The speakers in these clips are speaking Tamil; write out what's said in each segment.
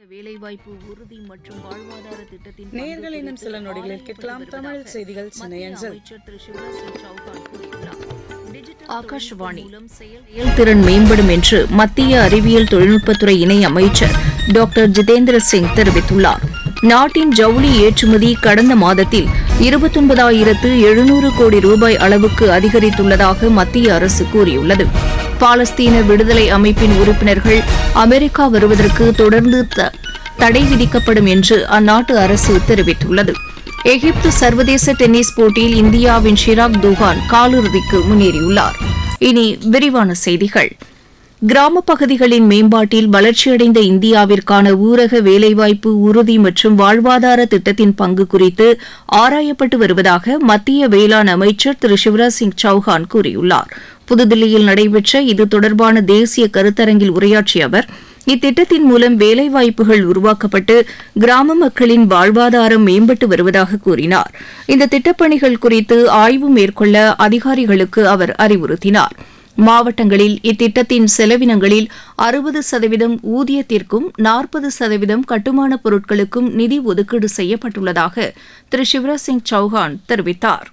வேலைவாய்ப்பு உறுதி மற்றும் வாழ்வாதார திட்டத்தின் நேயர்கள் இன்னும் சில நொடிகளில் கேட்கலாம் தமிழ் செய்திகள் சென்னை மத்திய அஞ்சல் அமைச்சர் திரு சிவராஜ் சிங் சௌகான் கூறியுள்ளார். டிஜிட்டல் ஆகாஷ்வாணி மூலம் செயல்திறன் மேம்படும் என்று மத்திய அறிவியல் தொழில்நுட்பத்துறை இணை அமைச்சர் டாக்டர் ஜிதேந்திர சிங் தெரிவித்துள்ளார் நாட்டின் ஜவுளி ஏற்றுமதி கடந்த மாதத்தில் இருபத்தொன்பதாயிரத்து எழுநூறு கோடி ரூபாய் அளவுக்கு அதிகரித்துள்ளதாக மத்திய அரசு கூறியுள்ளது பாலஸ்தீன விடுதலை அமைப்பின் உறுப்பினர்கள் அமெரிக்கா வருவதற்கு தொடர்ந்து த- தடை விதிக்கப்படும் என்று அந்நாட்டு அரசு தெரிவித்துள்ளது எகிப்து சர்வதேச டென்னிஸ் போட்டியில் இந்தியாவின் ஷிராக் துகான் காலிறுதிக்கு முன்னேறியுள்ளார் இனி விரிவான செய்திகள் கிராமப் பகுதிகளின் மேம்பாட்டில் வளர்ச்சியடைந்த இந்தியாவிற்கான ஊரக வேலைவாய்ப்பு உறுதி மற்றும் வாழ்வாதார திட்டத்தின் பங்கு குறித்து ஆராயப்பட்டு வருவதாக மத்திய வேளாண் அமைச்சர் திரு சிவராஜ் சிங் சௌஹான் கூறியுள்ளார் புதுதில்லியில் நடைபெற்ற இது தொடர்பான தேசிய கருத்தரங்கில் உரையாற்றிய அவர் இத்திட்டத்தின் மூலம் வேலைவாய்ப்புகள் உருவாக்கப்பட்டு கிராம மக்களின் வாழ்வாதாரம் மேம்பட்டு வருவதாக கூறினார் இந்த திட்டப்பணிகள் குறித்து ஆய்வு மேற்கொள்ள அதிகாரிகளுக்கு அவர் அறிவுறுத்தினார் மாவட்டங்களில் இத்திட்டத்தின் செலவினங்களில் அறுபது சதவீதம் ஊதியத்திற்கும் நாற்பது சதவீதம் கட்டுமானப் பொருட்களுக்கும் நிதி ஒதுக்கீடு செய்யப்பட்டுள்ளதாக திரு சிவராஜ் சிங் சௌஹான் தெரிவித்தார்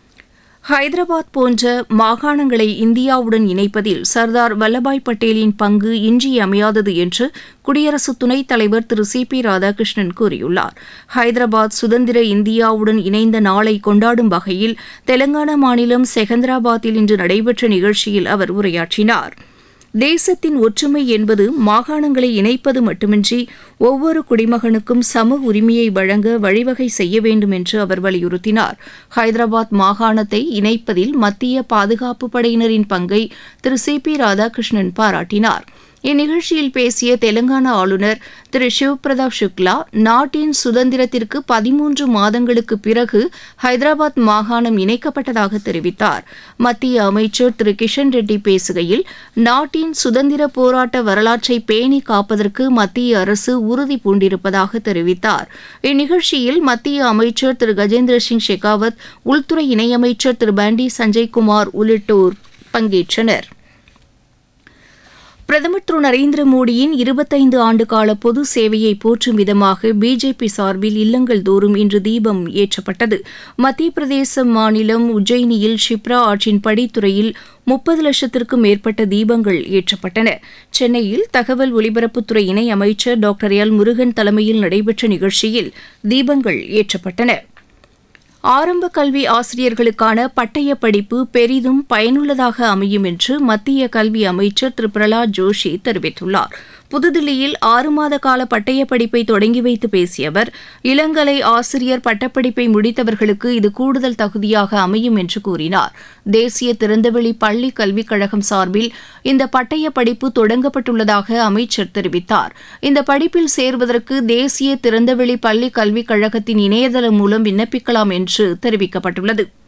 ஹைதராபாத் போன்ற மாகாணங்களை இந்தியாவுடன் இணைப்பதில் சர்தார் வல்லபாய் பட்டேலின் பங்கு இன்றியமையாதது என்று குடியரசு துணைத் தலைவர் திரு சி பி ராதாகிருஷ்ணன் கூறியுள்ளார் ஹைதராபாத் சுதந்திர இந்தியாவுடன் இணைந்த நாளை கொண்டாடும் வகையில் தெலங்கானா மாநிலம் செகந்திராபாத்தில் இன்று நடைபெற்ற நிகழ்ச்சியில் அவர் உரையாற்றினார் தேசத்தின் ஒற்றுமை என்பது மாகாணங்களை இணைப்பது மட்டுமின்றி ஒவ்வொரு குடிமகனுக்கும் சம உரிமையை வழங்க வழிவகை செய்ய வேண்டும் என்று அவர் வலியுறுத்தினார் ஹைதராபாத் மாகாணத்தை இணைப்பதில் மத்திய பாதுகாப்பு படையினரின் பங்கை திரு சி பி ராதாகிருஷ்ணன் பாராட்டினார் இந்நிகழ்ச்சியில் பேசிய தெலங்கானா ஆளுநர் திரு சிவபிரதாப் சுக்லா நாட்டின் சுதந்திரத்திற்கு பதிமூன்று மாதங்களுக்கு பிறகு ஹைதராபாத் மாகாணம் இணைக்கப்பட்டதாக தெரிவித்தார் மத்திய அமைச்சர் திரு கிஷன் ரெட்டி பேசுகையில் நாட்டின் சுதந்திர போராட்ட வரலாற்றை பேணி காப்பதற்கு மத்திய அரசு உறுதி பூண்டிருப்பதாக தெரிவித்தார் இந்நிகழ்ச்சியில் மத்திய அமைச்சர் திரு கஜேந்திர சிங் ஷெகாவத் உள்துறை இணையமைச்சர் திரு பாண்டி சஞ்சய்குமார் உள்ளிட்டோர் பங்கேற்றனர் பிரதமர் திரு நரேந்திர மோடியின் இருபத்தைந்து ஆண்டு கால பொது சேவையை போற்றும் விதமாக பிஜேபி சார்பில் இல்லங்கள் தோறும் இன்று தீபம் ஏற்றப்பட்டது மத்திய பிரதேச மாநிலம் உஜ்ஜயினியில் ஷிப்ரா ஆற்றின் படித்துறையில் முப்பது லட்சத்திற்கும் மேற்பட்ட தீபங்கள் ஏற்றப்பட்டன சென்னையில் தகவல் ஒலிபரப்புத்துறை இணை அமைச்சர் டாக்டர் எல் முருகன் தலைமையில் நடைபெற்ற நிகழ்ச்சியில் தீபங்கள் ஏற்றப்பட்டன ஆரம்ப கல்வி ஆசிரியர்களுக்கான பட்டய படிப்பு பெரிதும் பயனுள்ளதாக அமையும் என்று மத்திய கல்வி அமைச்சர் திரு பிரலாத் ஜோஷி தெரிவித்துள்ளார் புதுதில்லியில் ஆறு மாத கால பட்டய படிப்பை தொடங்கி வைத்து பேசிய அவர் இளங்கலை ஆசிரியர் பட்டப்படிப்பை முடித்தவர்களுக்கு இது கூடுதல் தகுதியாக அமையும் என்று கூறினார் தேசிய திறந்தவெளி பள்ளி கல்விக் கழகம் சார்பில் இந்த பட்டய படிப்பு தொடங்கப்பட்டுள்ளதாக அமைச்சர் தெரிவித்தார் இந்த படிப்பில் சேர்வதற்கு தேசிய திறந்தவெளி பள்ளி கல்விக் கழகத்தின் இணையதளம் மூலம் விண்ணப்பிக்கலாம் என்று தெரிவிக்கப்பட்டுள்ளது